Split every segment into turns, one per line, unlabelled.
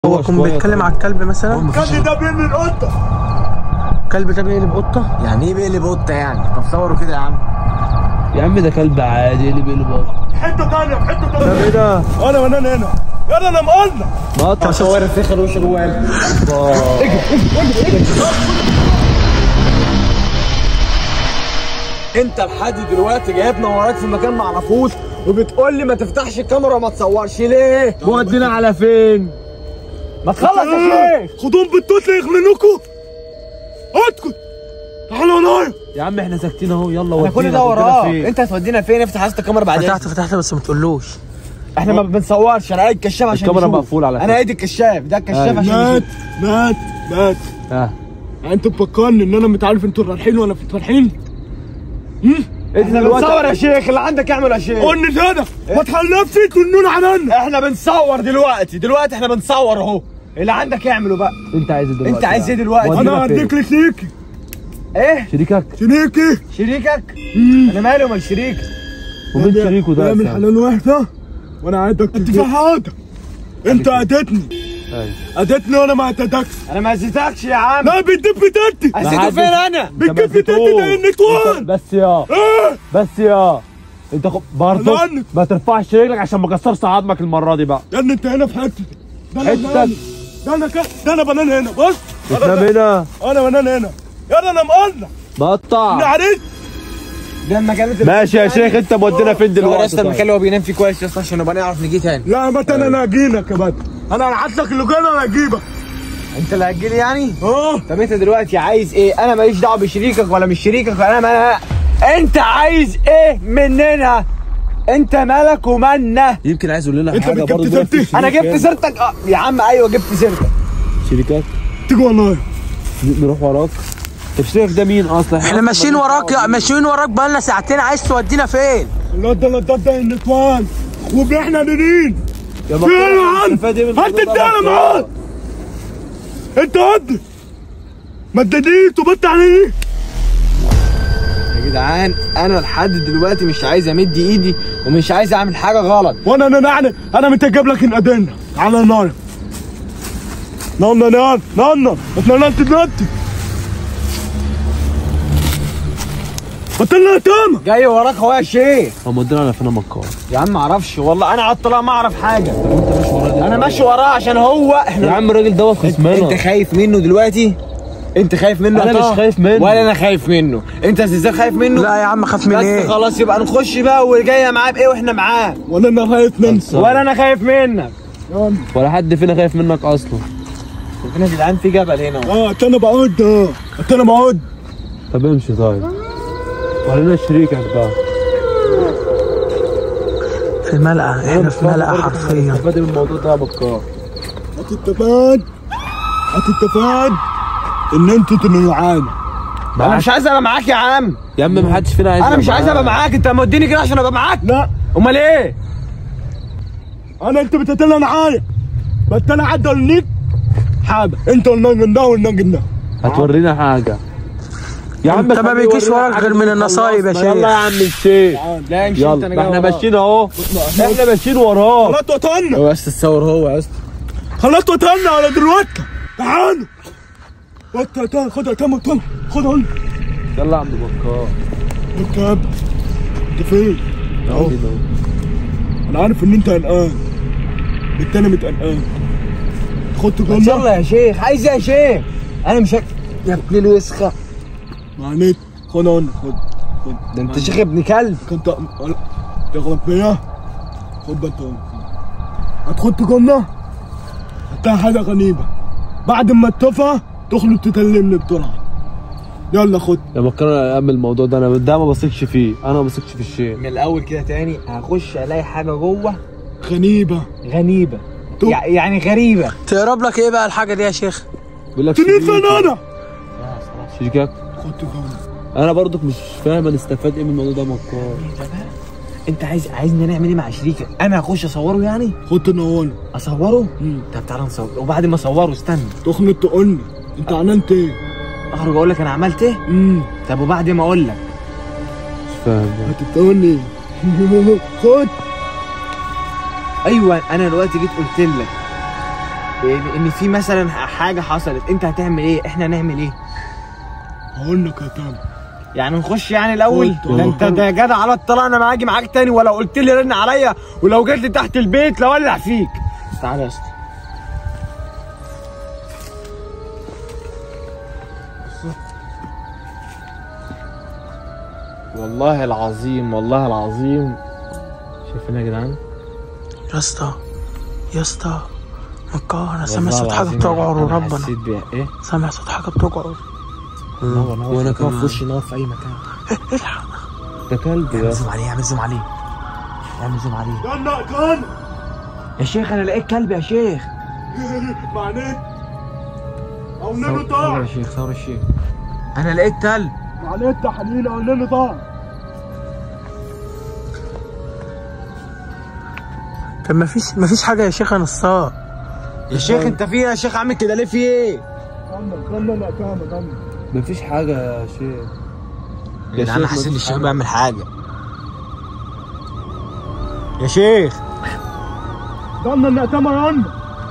هو يكون بيتكلم على الكلب مثلا
الكلب ده بيعمل قطه
الكلب ده بيقلب قطه
يعني ايه بيقلب قطه يعني طب صوروا كده يا عم
يا عم ده كلب عادي اللي بيقلب قطه
في حته ثانيه في حته
طب
ثانيه
ايه ده؟
انا وانا هنا يلا انا مقلنا
مقطع
صور الفخر وش جوال انت لحد دلوقتي جايبنا وراك في مكان ما اعرفوش وبتقول لي ما تفتحش الكاميرا وما تصورش ليه؟
مودينا على فين؟
ما تخلص يا شيخ
خدوهم بالتوت يغمنوكوا اسكت تعالوا ورايا
يا عم احنا ساكتين اهو يلا
احنا
ودينا
كل ده
ودينا
وراه
فين؟
انت هتودينا فين افتح حاسه الكاميرا بعدين
فتحت فتحت بس ما تقولوش
احنا ما بنصورش انا قايد كشاف عشان
الكاميرا
نشوف.
مقفولة على
انا
فكرة.
قايد الكشاف ده الكشاف عشان
مات
نشوف.
مات مات
ها
يعني انت مفكرني ان انا مش عارف انتوا رايحين ولا مش رايحين
احنا بنصور يا شيخ اللي عندك اعمل يا شيخ
قلني كده ما تخلفش تنون علينا
احنا بنصور دلوقتي دلوقتي احنا بنصور اهو اللي عندك اعمله بقى
انت عايز ايه دلوقتي؟
انت عايز ايه دلوقتي؟
ودينا
انا
فين؟
هديك لشريكي
ايه
شريكك
شريكي
شريكك انا مالي ومال شريك
ومين شريكه ده؟
من
أساساً؟
حلال وحده وانا عايزك انت في حاجه انت اديتني
أيوة.
اديتني وانا ما اديتكش
انا ما زيتكش يا عم
لا بتدب تدي
ازيته
محدش-
فين انا
بتكف تدي ده انك توان
بس يا
ايه
بس يا انت خ... برضه
لعنك.
ما ترفعش رجلك عشان ما كسرش عظمك المره دي بقى
يا ابني انت هنا في حته ده انا
حتتك.
بنان. ده انا كده ده انا بنان هنا بص
تنام هنا
انا بنان هنا يلا انا مقلع
مقطع
انا عرفت
ده المكان اللي
ماشي يا شيخ انت مودينا فين
دلوقتي
دلوقتي
يا اسطى المكان
طيب؟
اللي هو بينام فيه كويس يا اسطى عشان نبقى نعرف نجي تاني
لا بس انا انا اجيلك يا بدر انا هبعت لك اللوكان انا اجيبك
انت اللي هتجيلي يعني
اه
طب انت دلوقتي عايز ايه انا ماليش دعوه بشريكك ولا مش شريكك ولا انا ما انت عايز ايه مننا انت مالك ومالنا
يمكن عايز يقول لنا
انت
حاجه
جبت
برضه
سيرتي؟
نفس
انا
الشريك
جبت
يعني.
سيرتك اه يا عم ايوه جبت سيرتك
شريكك
تيجي والله
ن- نروح وراك طب شريكك ده مين اصلا
احنا ماشيين وراك ماشيين وراك بقالنا ساعتين عايز تودينا فين
لا ده لا ده ده النسوان واحنا نينين
يا
فين يا عم
استفاد ايه من
هات
الموضوع ده
الدالة
بقى؟
معاك انت قد ما اديتنيش وبت عليه
يا جدعان انا لحد دلوقتي مش عايز امد ايدي ومش عايز اعمل حاجه غلط
وانا انا يعني انا متجيب لك الادله على النار نانا نان نانا اتنانت دلوقتي قتلنا تامة
جاي وراك اهو يا شيخ
هو مودينا على فين يا مكار
يا عم معرفش والله انا قعدت طالع ما اعرف حاجه انا ماشي وراه عشان هو
يا
احنا
عم الراجل دوت خصمنا
انت خايف منه دلوقتي انت خايف منه
أنا
يا
مش
طه؟
خايف منه.
ولا انا خايف منه انت يا زلزال خايف منه
لا يا عم خاف من
بس
ايه
خلاص يبقى نخش بقى وجايه معاه بايه واحنا معاه
ولا انا خايف ننسى
ولا انا خايف منك
ولا حد فينا خايف منك اصلا
شوفنا يا جدعان في جبل هنا
اه انا بقعد اه انا بقعد
طب امشي طيب ورينا شريكك ده
في ملقى احنا في ملقى حرفيا
استفاد ايه من الموضوع ده يا مكار
هتتفاد هتتفاد ان انتوا تنوا معانا
انا مش عايز ابقى معاك يا عم
يا عم ما حدش فينا عايز
انا مش
يبقى
عايز ابقى معاك انت موديني كده عشان ابقى معاك
لا
امال ايه
انا انت بتتلى معايا بس انا عدى ليك حاجه انت والنجن ده والنجن ده
هتورينا حاجه يا
انت ما
خليه
بيجيش
يورينا
وراك
حاجة
غير من
تكون
النصايب يا
خلصنا. يلا يا
شيخ
عم الشيخ
لا امشي
يلا
انت انا
ما احنا
جاي
ماشيين اهو احنا ماشيين وراه
خلاص وطنا
هو بس تصور هو يا اسطى
خلاص وطنا على دلوقتي تعالوا وطا تعال خدها تم تم خدها هنا
يلا يا عم مكار
انت يا ابني انت فين؟
اهو
انا عارف ان انت قلقان التاني متقلقان خدت
بس
جنة
يلا يا شيخ عايز ايه يا شيخ انا مش هك... يا ابن الوسخه
معنيت خد هنا خد خد
ده انت شيخ ابن كلب
كنت تغلط فيا خد بنت هنا هتخد جنة هتلاقي حاجة غريبة بعد ما تطفى تخلص تكلمني بسرعة يلا خد
يا مكار انا اعمل الموضوع ده انا ده ما بثقش فيه انا ما بثقش في الشيء
من الاول كده تاني هخش الاقي حاجه جوه
غريبة
غريبه
تو-
يع- يعني غريبه
تقرب لك ايه بقى الحاجه دي يا شيخ
بيقول لك
تنين
شريكك.
فين انا
شريكك
خد جنة
انا برضك مش فاهم هنستفاد ايه من الموضوع ده يا مكار
ايه ده بقى انت عايز عايزني نعمل ايه مع شريكك انا هخش اصوره يعني
خد تنورنا
اصوره طب تعالى نصور وبعد ما اصوره استنى
تخلط تقولني انت عملت ايه؟
اخرج اقول لك انا عملت ايه
امم
طب وبعد ما اقول لك
مش فاهم بقى.
هتتقولني خد
ايوه انا دلوقتي جيت قلت لك ان إن في مثلا حاجه حصلت انت هتعمل ايه احنا هنعمل ايه
هقول لك يا تامر
يعني نخش يعني الاول
قلت
ده انت ده يا جدع على الطلاق انا ما هاجي معاك تاني ولو قلت لي رن عليا ولو جيت لي تحت البيت لولع فيك تعالى يا اسطى والله العظيم والله العظيم شايفين يا جدعان
يا اسطى يا اسطى مكار انا سامع صوت حاجه بتوجعر وربنا
حسيت بيها ايه
سامع صوت حاجه بتوجعر
وانا كمان في وشي نقف في اي مكان
الحق
ده كلب يا
زوم عليه اعمل زوم عليه اعمل زوم عليه
استنى كان
يا شيخ انا لقيت كلب يا شيخ
معناه او
ثور
نانو
ثور
طار
يا شيخ ثور الشيخ انا لقيت كلب
معناه التحليل او نانو طار
كان مفيش مفيش حاجه يا شيخ انا الصار
يا شيخ انت في إيه يا شيخ عامل كده ليه في ايه
كمل كمل يا تامر كمل
مفيش حاجة يا شيخ
يا
شيخ
انا حاسس ان
مفيش
الشيخ
حاجة.
بيعمل حاجه يا شيخ
ضمن المؤتمر عنه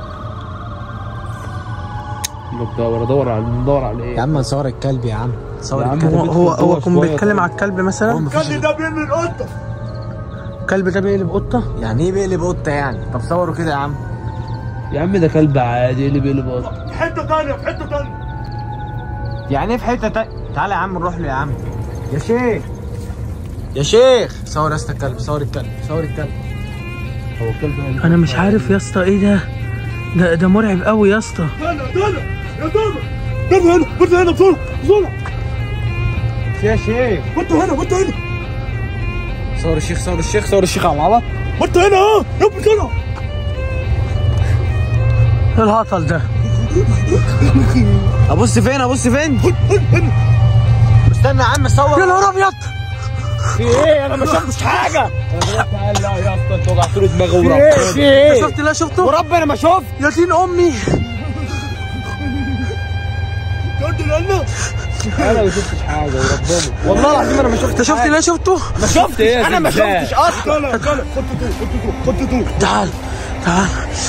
بدور ادور على ندور على ايه
يا عم صور الكلب يا عم صور
يا عم
الكلب
هو
بيدخل
هو
جوه
هو كان
شوية
بيتكلم
طيب.
على الكلب مثلا
كان ده بيعمل قطه
الكلب ده بيقلب قطه
يعني ايه بيقلب قطه يعني طب صوروا كده يا عم
يا عم ده كلب عادي اللي بيقلب قطة
في حته ثانيه في حته ثانيه
يعني ايه في حته تا... تعالى يا عم نروح له يا عم يا شيخ يا شيخ صور يا اسطى الكلب صور الكلب صور الكلب
هو الكلب
انا مش عارف يا اسطى ايه ده ده ده مرعب قوي يا اسطى
انا انا يا تامر تامر هنا بص هنا بسرعه بسرعه
يا شيخ
وانت هنا وانت هنا
صور الشيخ صور الشيخ صور الشيخ على العبط
وانت هنا اه يلا بسرعه
ايه الهطل ده
ابص فين ابص فين استنى يا عم
يا
صور
نهار ابيض
في ايه انا ما شفتش حاجه
لا يا اسطى انت وجعت له دماغه
في
ورا
ايه في ايه
شفت لا شفته
وربنا ما شفت
يا دين امي
تودي لنا
انا ما شفتش حاجة وربنا
والله العظيم انا ما شفت
انت شفت لا شفته
ما شفتش
إيه يا
انا ما
زلزال؟
شفتش اصلا
كلا كلا خد تو خد تو خد تو
تعال تعال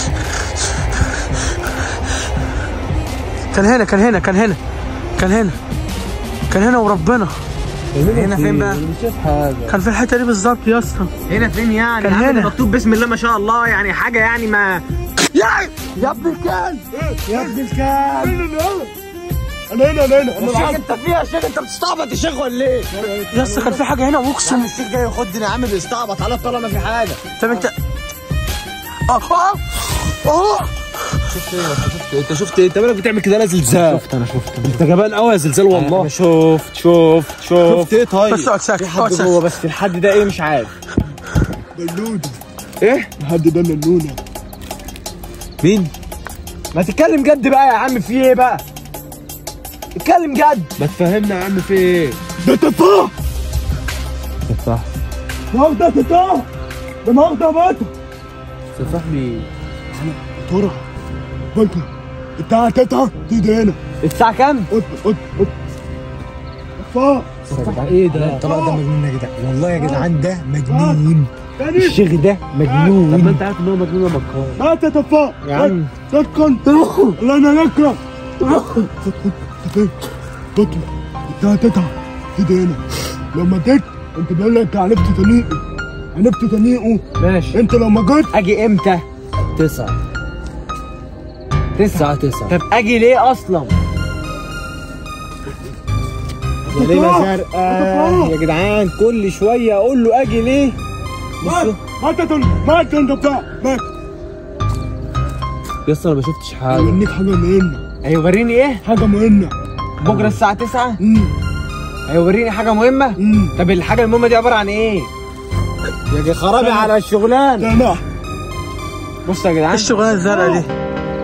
كان هنا كان هنا كان هنا كان هنا كان هنا وربنا
هنا فين بقى؟
مش شايف حاجة
كان في الحته دي بالظبط يا اسطى
هنا فين يعني
كان
يا عم
هنا.
ده مكتوب بسم الله ما شاء الله يعني حاجه يعني ما
يا يا ابن الكلب
يا ابن الكلب
انا هنا انا هنا انا
يا شيخ
العب
انت فيها يا شيخ انت بتستعبط يا شيخ ولا ايه؟
يا اسطى كان في حاجه هنا واقسم
عم الشيخ جاي ياخدني يا عم بيستعبط على طالما في حاجه
طب انت اه اه اه
شفت ايه شفت انت شفت ايه انت مالك بتعمل كده انا زلزال
شفت انا شفت
انت جبان قوي يا زلزال والله
شفت شفت شفت
شفت ايه طيب
بس اقعد ساكت
في
اقعد
حد
ساكت
جوه بس الحد ده ايه مش عارف
دلودة
ايه؟
لحد ده نونة
مين
ما تتكلم جد بقى يا عم في ايه بقى؟ اتكلم جد
ما تفهمنا يا عم في ايه
ده تفاح
تفاح
واخدة تفاح ده واخدة بطة
تفاح مين
ترى بطة الساعة تسعة تيجي هنا
الساعه كام؟
قط قط قط تفاح
ايه ده
الطلاق ده مجنون يا جدعان والله يا جدعان ده مجنون
تاني
الشيخ ده
طب ما
مجنون
انت عارف ان هو مجنون مكار
مات تفاح
يا عم.
تسكن الله انا نكره بطل الساعة تسعة تيجي هنا لو ما جيت انت بيقول لك عرفت طريقه عرفت طريقه
ماشي
انت لو ما جيت
اجي امتى؟
تسعة
تسعة
الساعة تسعة
طب اجي ليه اصلا؟ يا ليلة
تفاح.
زرقاء يا جدعان كل شوية اقول له اجي ليه؟
مات مات تن مات تن تفاح مات
يا اسطى انا ما شفتش حاجة
هوريك حاجة مهمة
هيوريني ايه؟
حاجة مهمة
بكرة الساعة 9
امم
هيوريني حاجة مهمة؟
امم
طب الحاجة المهمة دي عبارة عن ايه؟ يا خرابي على الشغلان
سامح
بص يا جدعان
ايه الشغلانه الزرقاء دي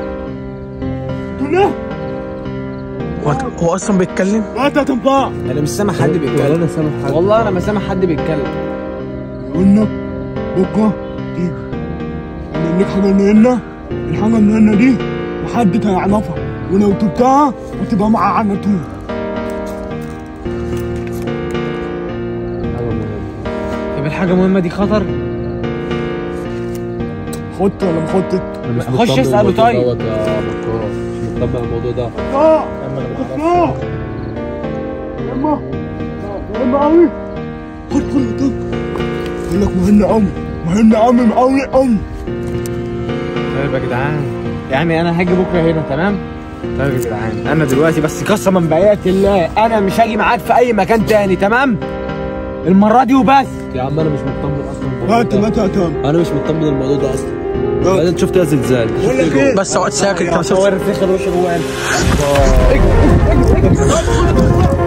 تنه
هو هو اصلا بيتكلم
مات تنفع
انا مش سامع حد
ولا
بيتكلم
انا سامع حاجة
والله انا ما سامع حد بيتكلم
قلنا بكرة تيجي انا لك حاجة مهمة الحاجة المهمة دي محدش هيعرفها ولو تبتها هتبقى معاه على طول
حاجة مهمة
طب الحاجة المهمة دي خطر
خدت ولا ما خدت
أنا مش
خش
مطمن
اسأله
الموضوع
طيب.
دوت يا بكار مش مطمن الموضوع ده
اه اه يما يما قوي خد خد خد بقول لك مهنا قوي مهنا قوي مقوي قوي
طيب يا جدعان يعني انا هاجي بكره هنا تمام طيب يا جدعان انا دلوقتي بس قسما بآيات الله انا مش هاجي معاك في اي مكان تاني تمام المره دي وبس
يا عم انا مش مطمن اصلا الموضوع
هات
ده.
متى هتعمل
انا مش مطمن الموضوع ده اصلا بعدين شفت يا زلزال شفت
بقول لك
إيه
ايه
بس اقعد ساكت انت
صور الفخر وش جوه
اجري اجري اجري